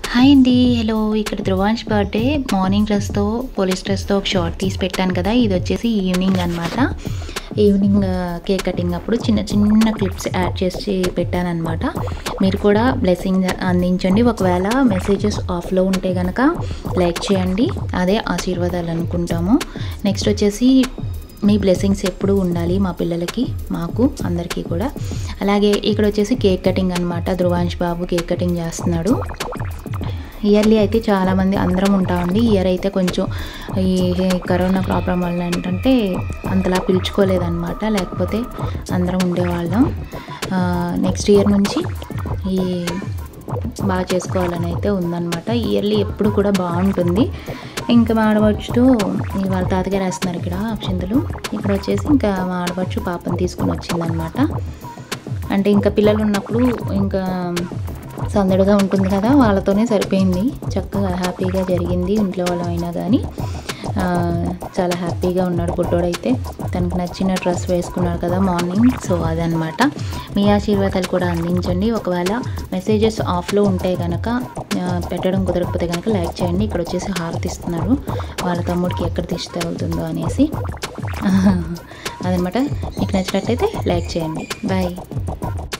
hi అండి hello ఇక్కడ Dhruvansh birthday morning డ్రెస్తో పోలీస్ డ్రెస్తో ఒక షార్ట్ తీసి పెట్టాను కదా ఇది వచ్చేసి ఈవినింగ్ అనమాట ఈవినింగ్ కేక్ కటింగ్ అప్పుడు చిన్న చిన్న క్లిప్స్ యాడ్ చేసి పెట్టాను అనమాట మీరు కూడా బ్లెస్సింగ్ అందించండి ఒకవేళ మెసేజెస్ ఆఫ్లో ఉంటే కనుక లైక్ చేయండి అదే ఆశీర్వాదాలు అనుకుంటాము నెక్స్ట్ వచ్చేసి మీ బ్లెస్సింగ్స్ ఎప్పుడూ ఉండాలి మా పిల్లలకి మాకు అందరికీ కూడా అలాగే ఇక్కడ వచ్చేసి కేక్ కటింగ్ అనమాట ధ్రువాంష్ బాబు కేక్ కటింగ్ చేస్తున్నాడు ఇయర్లీ అయితే చాలామంది అందరం ఉంటామండి ఇయర్ అయితే కొంచెం ఈ కరోనా ప్రాబ్లం వల్ల ఏంటంటే అంతలా పిలుచుకోలేదన్నమాట లేకపోతే అందరం ఉండేవాళ్ళం నెక్స్ట్ ఇయర్ నుంచి ఈ బాగా చేసుకోవాలని అయితే ఉందన్నమాట ఇయర్లీ ఎప్పుడు కూడా బాగుంటుంది ఇంకా మా ఆడపడుచుతో వాళ్ళ తాతగారు వేస్తున్నారు ఇక్కడ అక్షింతలు ఇక్కడ వచ్చేసి ఇంకా మా ఆడపడుచు పాపని తీసుకుని వచ్చిందనమాట అంటే ఇంకా పిల్లలు ఉన్నప్పుడు ఇంకా సందడిగా ఉంటుంది కదా వాళ్ళతోనే సరిపోయింది చక్కగా హ్యాపీగా జరిగింది ఇంట్లో వాళ్ళం అయినా కానీ ఆ, చాలా హ్యాపీగా ఉన్నాడు పుట్టోడైతే తనకు నచ్చిన డ్రెస్ వేసుకున్నాడు కదా మార్నింగ్ సో అదనమాట మీ ఆశీర్వాదాలు కూడా అందించండి ఒకవేళ మెసేజెస్ ఆఫ్లో ఉంటే కనుక ఆ, పెట్టడం కుదరకపోతే కనుక లైక్ చేయండి ఇక్కడ వచ్చేసి హారతి ఇస్తున్నారు వాళ్ళ తమ్ముడికి ఎక్కడ దిష్టి తగులుతుందో అనేసి అదనమాట మీకు నచ్చినట్టయితే లైక్ చేయండి బాయ్